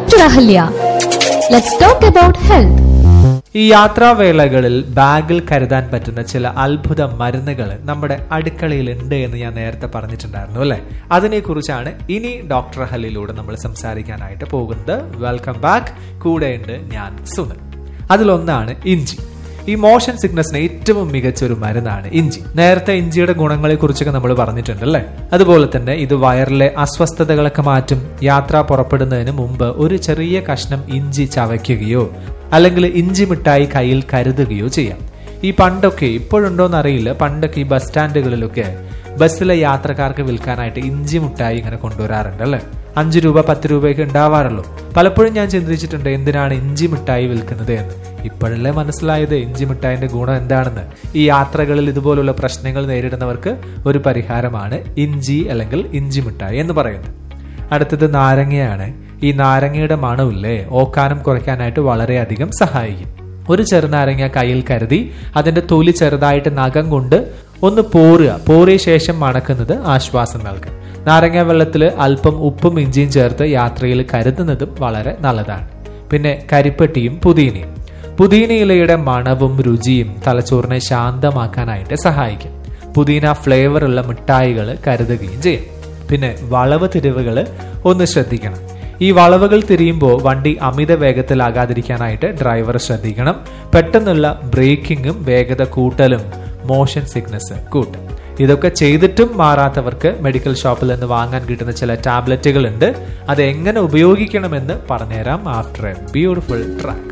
Dr. Ahalya. Let's talk about health. ഈ യാത്രാവേളകളിൽ ബാഗിൽ കരുതാൻ പറ്റുന്ന ചില അത്ഭുത മരുന്നുകൾ നമ്മുടെ അടുക്കളയിൽ ഉണ്ട് എന്ന് ഞാൻ നേരത്തെ പറഞ്ഞിട്ടുണ്ടായിരുന്നു അല്ലെ അതിനെക്കുറിച്ചാണ് ഇനി ഡോക്ടർ ഹലിലൂടെ നമ്മൾ സംസാരിക്കാനായിട്ട് പോകുന്നത് വെൽക്കം ബാക്ക് കൂടെയുണ്ട് ഞാൻ സുനിൽ അതിലൊന്നാണ് ഇഞ്ചി ഈ മോഷൻ സിക്നസിന് ഏറ്റവും മികച്ച ഒരു മരുന്നാണ് ഇഞ്ചി നേരത്തെ ഇഞ്ചിയുടെ ഗുണങ്ങളെ കുറിച്ചൊക്കെ നമ്മൾ പറഞ്ഞിട്ടുണ്ട് അല്ലേ അതുപോലെ തന്നെ ഇത് വയറിലെ അസ്വസ്ഥതകളൊക്കെ മാറ്റും യാത്ര പുറപ്പെടുന്നതിന് മുമ്പ് ഒരു ചെറിയ കഷ്ണം ഇഞ്ചി ചവയ്ക്കുകയോ അല്ലെങ്കിൽ ഇഞ്ചി മിഠായി കയ്യിൽ കരുതുകയോ ചെയ്യാം ഈ പണ്ടൊക്കെ ഇപ്പോഴുണ്ടോന്ന് അറിയില്ല പണ്ടൊക്കെ ഈ ബസ് സ്റ്റാൻഡുകളിലൊക്കെ ബസ്സിലെ യാത്രക്കാർക്ക് വിൽക്കാനായിട്ട് ഇഞ്ചി മിഠായി ഇങ്ങനെ കൊണ്ടുവരാറുണ്ട് അല്ലേ അഞ്ച് രൂപ പത്ത് രൂപയൊക്കെ ഉണ്ടാവാറുള്ളൂ പലപ്പോഴും ഞാൻ ചിന്തിച്ചിട്ടുണ്ട് എന്തിനാണ് ഇഞ്ചി മിഠായി വിൽക്കുന്നത് എന്ന് ഇപ്പോഴല്ലേ മനസ്സിലായത് ഇഞ്ചി മിഠായിന്റെ ഗുണം എന്താണെന്ന് ഈ യാത്രകളിൽ ഇതുപോലുള്ള പ്രശ്നങ്ങൾ നേരിടുന്നവർക്ക് ഒരു പരിഹാരമാണ് ഇഞ്ചി അല്ലെങ്കിൽ ഇഞ്ചി മിഠായി എന്ന് പറയുന്നത് അടുത്തത് നാരങ്ങയാണ് ഈ നാരങ്ങയുടെ മണമില്ലേ ഓക്കാനം കുറയ്ക്കാനായിട്ട് വളരെയധികം സഹായിക്കും ഒരു ചെറുനാരങ്ങ കയ്യിൽ കരുതി അതിന്റെ തൊലി ചെറുതായിട്ട് നഖം കൊണ്ട് ഒന്ന് പോറുക പോറിയ ശേഷം മണക്കുന്നത് ആശ്വാസം നൽകും നാരങ്ങ വെള്ളത്തിൽ അല്പം ഉപ്പും ഇഞ്ചിയും ചേർത്ത് യാത്രയിൽ കരുതുന്നതും വളരെ നല്ലതാണ് പിന്നെ കരിപ്പെട്ടിയും പുതിനയും പുതിന ഇലയുടെ മണവും രുചിയും തലച്ചോറിനെ ശാന്തമാക്കാനായിട്ട് സഹായിക്കും പുതിന ഫ്ലേവർ ഉള്ള മിഠായികൾ കരുതുകയും ചെയ്യും പിന്നെ വളവ് തിരിവുകൾ ഒന്ന് ശ്രദ്ധിക്കണം ഈ വളവുകൾ തിരിയുമ്പോൾ വണ്ടി അമിത വേഗത്തിലാകാതിരിക്കാനായിട്ട് ഡ്രൈവർ ശ്രദ്ധിക്കണം പെട്ടെന്നുള്ള ബ്രേക്കിങ്ങും വേഗത കൂട്ടലും മോഷൻ സിക്നസ് കൂട്ടും ഇതൊക്കെ ചെയ്തിട്ടും മാറാത്തവർക്ക് മെഡിക്കൽ ഷോപ്പിൽ നിന്ന് വാങ്ങാൻ കിട്ടുന്ന ചില ടാബ്ലറ്റുകൾ ഉണ്ട് അത് എങ്ങനെ ഉപയോഗിക്കണമെന്ന് പറഞ്ഞുതരാം ആഫ്റ്റർ എ ബ്യൂട്ടിഫുൾ ട്രാക്ക്